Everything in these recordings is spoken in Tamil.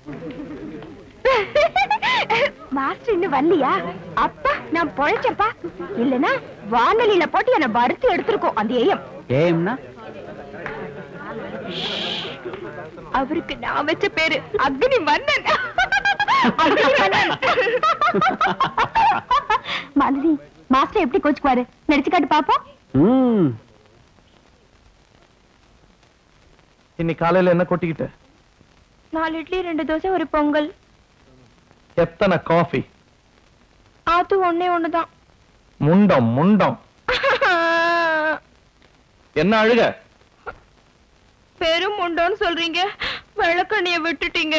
மாஸ்டர் இன்னும் வரலையா அப்பா நான் பொழைச்சப்பா இல்லனா வானொலியில போட்டு என்ன வறுத்து எடுத்திருக்கோம் அந்த ஏயம் ஏம்னா அவருக்கு நான் வச்ச பேரு அக்னி மன்னன் அக்னி மன்னன். மாலதி மாஸ்டர் எப்படி கோச்சுக்குவாரு நடிச்சு காட்டு பாப்போம் ம் இன்னைக்கு காலையில என்ன கொட்டிக்கிட்ட நாலு இட்லி ரெண்டு தோசை ஒரு பொங்கல் எத்தனை காஃபி அது ஒண்ணே ஒண்ணுதான் முண்டம் முண்டம் என்ன அழுக பெரும் உண்டோன்னு சொல்றீங்க விளக்கண்ணிய விட்டுட்டீங்க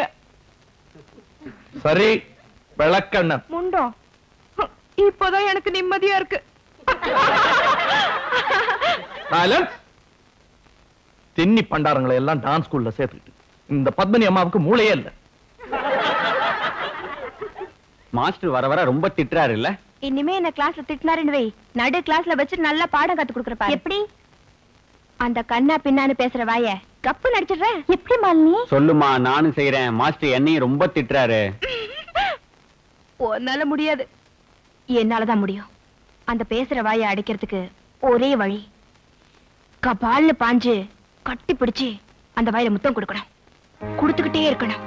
சரி விளக்கண்ணன் முண்டம் இப்போதான் எனக்கு நிம்மதியா இருக்கு சைலன்ஸ் தின்னி பண்டாரங்களை எல்லாம் டான்ஸ் ஸ்கூல்ல சேர்த்துக்கிட்டு இந்த பத்மினி அம்மாவுக்கு மூளையே இல்ல மாஸ்டர் வர வர ரொம்ப திட்டுறாரு இல்ல இனிமே என்ன கிளாஸ்ல திட்டினாருன்னு வை நடு கிளாஸ்ல வச்சு நல்லா பாடம் கத்து கொடுக்குறப்பா எப்படி அந்த கண்ணா பின்னான்னு பேசுற வாய கப்பு நடிச்சிடுறேன் எப்படி மாலினி சொல்லுமா நானும் செய்யறேன் மாஸ்டர் என்னையும் ரொம்ப திட்டுறாரு உன்னால முடியாது என்னாலதான் முடியும் அந்த பேசுற வாயை அடைக்கிறதுக்கு ஒரே வழி கபால்னு பாஞ்சு கட்டி பிடிச்சு அந்த வாயில முத்தம் கொடுக்கணும் கொடுத்துக்கிட்டே இருக்கணும்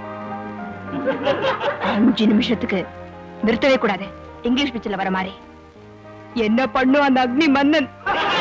அஞ்சு நிமிஷத்துக்கு நிறுத்தவே கூடாது இங்கிலீஷ் பிக்சர்ல வர மாதிரி என்ன பண்ணும் அந்த அக்னி மன்னன்